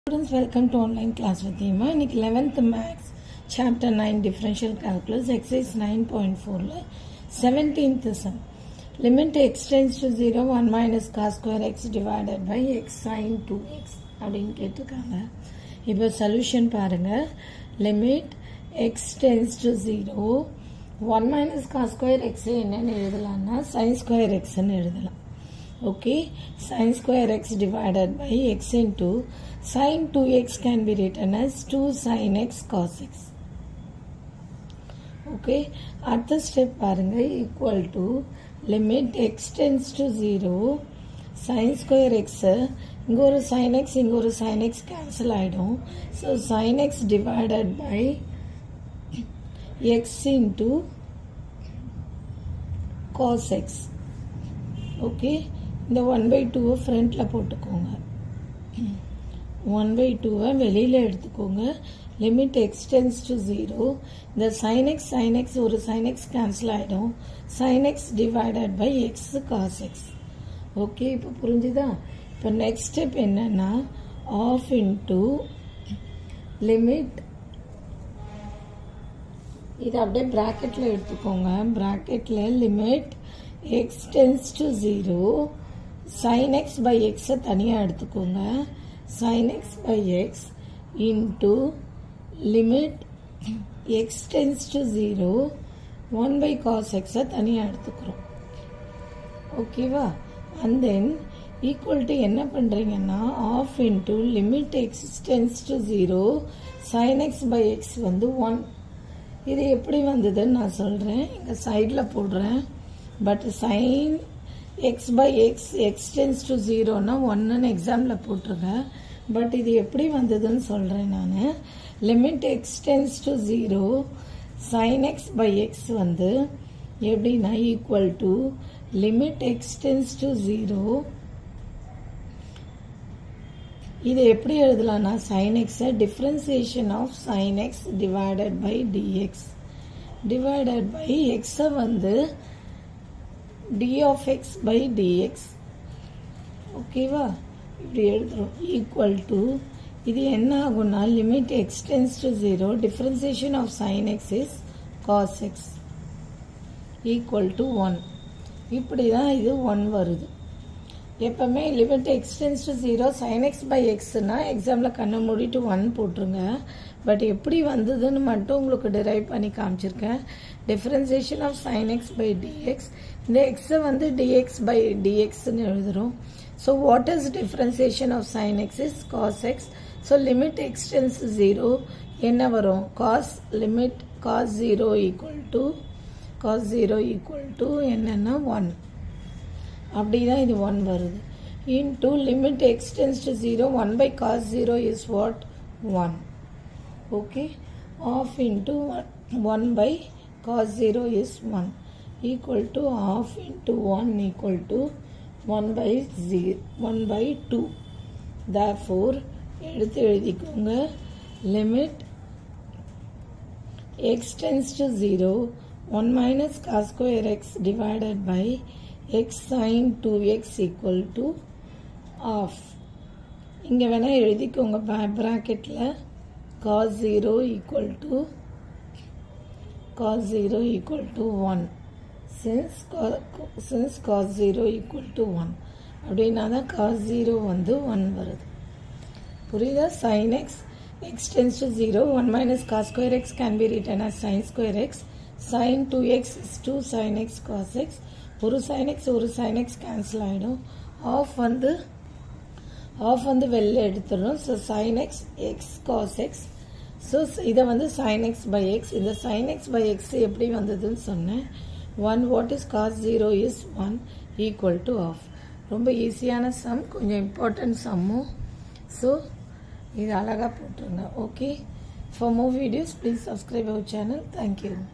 Students, welcome to online class with Hima. இன்னைக்கு 11th maths chapter nine differential calculus exercise nine point ஃபோரில் seventeenth sum limit x tends to zero one minus cos square x divided by x sine two x அப்படின்னு கேட்டிருக்காங்க இப்போ solution பாருங்கள் limit x tends to zero one minus cos square x என்னன்னு எழுதலாம்னா sine square எக்ஸ்ன்னு எழுதலாம் okay sin square x divided by x into sin 2x can be written as 2 sin x cos x okay அடுத்த step பாருங்க equal to limit x tends to 0 sin square x இங்க ஒரு sin x இங்க ஒரு sin x cancel ஆயிடும் so sin x divided by x into cos x okay இந்த one by டூவை ஃப்ரண்ட்டில் போட்டுக்கோங்க ஒன் பை டூவை வெளியில் எடுத்துக்கோங்க லிமிட் எக்ஸ்டென்ஸ் டு ஜீரோ இந்த சைனெக்ஸ் சைனெக்ஸ் ஒரு சைனெக்ஸ் கேன்சல் ஆகிடும் sine x divided by x cos x okay இப்போ புரிஞ்சுதா இப்போ நெக்ஸ்ட் ஸ்டெப் என்னன்னா ஆஃப் இன்டூ லிமிட் இது அப்படியே ப்ராக்கெட்டில் எடுத்துக்கோங்க ப்ராக்கெட்டில் limit x tends to zero sine x by எக்ஸை தனியாக எடுத்துக்கோங்க sine x by x into limit x tends to zero one by cos எக்ஸை தனியாக எடுத்துக்கிறோம் ஓகேவா அண்ட் தென் ஈக்குவல் டு என்ன பண்ணுறீங்கன்னா half into limit x tends to zero sine x by x வந்து ஒன் இது எப்படி வந்ததுன்னு நான் சொல்கிறேன் இங்கே சைடில் போடுறேன் but sine x by x x tends to ஜீரோனா ஒன்றுன்னு எக்ஸாமில் போட்டிருக்கேன் பட் இது எப்படி வந்ததுன்னு சொல்கிறேன் நான் limit x tends to zero sine x by x வந்து எப்படின்னா equal to limit x tends to zero இது எப்படி எழுதலாம்னா சைன் எக்ஸை differentiation of sine x divided by dx divided by எக்ஸை வந்து d of x by dx ஓகேவா இப்படி எழுதுறோம் ஈக்குவல் டு இது என்ன ஆகும்னா limit x tends to zero differentiation of sine x is cos x equal to one இப்படி தான் இது ஒன் வருது எப்பவுமே limit x tends to zero sine x by எக்ஸ்னா எக்ஸாமில் கண்ணை மூடிட்டு ஒன் போட்டுருங்க பட் எப்படி வந்ததுன்னு மட்டும் உங்களுக்கு டிரைவ் பண்ணி காமிச்சிருக்கேன் differentiation of sine x by dx இந்த எக்ஸை வந்து டிஎக்ஸ் பை டிஎக்ஸ்ன்னு எழுதுகிறோம் so what is differentiation of sine x is cos x so limit x tends zero என்ன வரும் cos limit cos zero equal to cos zero equal to என்னென்னா one அப்படி தான் இது ஒன் வருது into limit x tends to zero one by cos zero is what one okay half into one by cos zero is one equal to half into one equal to one by ஜீ one by two the four எடுத்து எழுதிக்கோங்க limit x tends to zero one minus cos square x divided by x sin 2x equal to half இங்கே வேணால் எழுதிக்கோங்க ப்ராக்கெட்டில் cos 0 equal to cos 0 equal to 1 since since cos 0 equal to 1 அப்படின்னா தான் cos 0 வந்து 1 வருது புரியுதா sin x x tends to 0 1 minus cos square x can be written as sin square x sin 2x is 2 sin x cos x ஒரு sine x ஒரு sine x cancel ஆகிடும் half வந்து half வந்து வெளில எடுத்துடும் so sine x x cos x so இதை வந்து sine x by x இந்த சைன் எக்ஸ் பை எக்ஸ் எப்படி வந்ததுன்னு சொன்னேன் one what is cos zero is one equal to half ரொம்ப ஈஸியான சம் கொஞ்சம் இம்பார்ட்டன்ட் சம்மும் ஸோ இது அழகாக போட்டுருங்க okay for more videos please subscribe our channel thank you